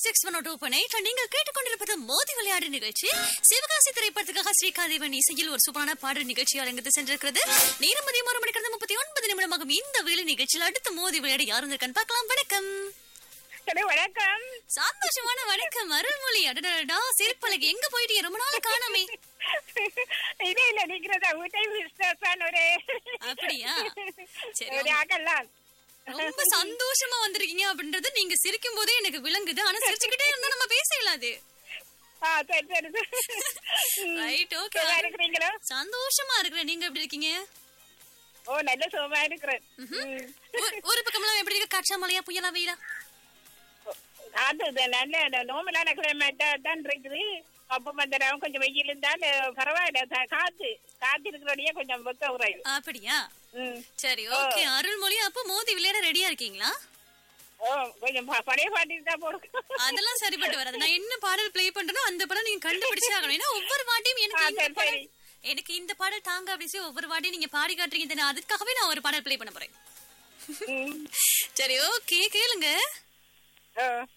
Six one two பண்ணைட் நீங்கள் கேட்டுக்கொண்டிருப்பது மோதி விளையாடு நிகழ்ச்சி சிவகாசி திரைப்படத்துக்காக ஸ்ரீகாதேவன் இசையில் ஒரு சூப்பரான பாடல் நிகழ்ச்சி அரங்கத்து சென்றிருக்கிறது நேரம் மதியம் ஒரு மணிக்கிறது முப்பத்தி ஒன்பது நிமிடமாகும் இந்த வேலை நிகழ்ச்சியில் அடுத்த மோதி விளையாடு யாரும் இருக்கான்னு பார்க்கலாம் வணக்கம் சரி வணக்கம் சந்தோஷமான வணக்கம் அருள்மொழி அடடா சிரிப்பழகி எங்க போயிட்டீங்க ரொம்ப நாள் காணாமே இது இல்ல நிக்கிறதா ஊட்டை விஸ்வாசான் ஒரு அப்படியா? சரி, ஒரு ஆகலாம் ரொம்ப சந்தோஷமா வந்திருக்கீங்க அப்படின்றது நீங்க சிரிக்கும் போதே எனக்கு விளங்குது ஆனா சிரிச்சுக்கிட்டே இருந்தா நம்ம பேசலாம் அது ஆ சரி சரி ரைட் ஓகே சுகமா இருக்கிறீங்களோ சந்தோஷமா இருக்கிறேன் நீங்க எப்படி இருக்கீங்க ஓ நல்ல சுகமா இருக்கிறேன் ம். ஒரு- ஒரு பக்கம்லாம் எப்படி இருக்கு காற்றா மழையா புயலா வெயிலா அது இது நல்ல நோமலான கிளைமேட்டா தான் இருக்குது அப்ப வந்துடும் கொஞ்சம் வெயில் இருந்தால் பரவாயில்ல கா- காத்து காத்து இருக்கிறோடய கொஞ்சம் வெக்க உறையும் அப்படியா ம் சரி ஓகே அருள்மொழி அப்போ மோதி விளையாட ரெடியா இருக்கீங்களா ஓ கொஞ்சம் ப- பழைய பாட்டு தான் போடுங்க அதெல்லாம் சரிப்பட்டு வராது நான் என்ன பாடல் ப்ளே பண்றேனோ அந்த படம் நீங்க கண்டுபிடிச்சே ஆகணும் ஏன்னா ஒவ்வொரு வாட்டியும் ஆ, எனக்கு இந்த சரி, பாடல் சரி. எனக்கு இந்த பாடல் தாங்க அப்படி சொல்லி ஒவ்வொரு வாட்டியும் நீங்க பாடி காட்டுறீங்க தானே அதுக்காகவே நான் ஒரு பாடல் ப்ளே பண்ண போறேன் ம். சரி ஓகே கேளுங்க ஓ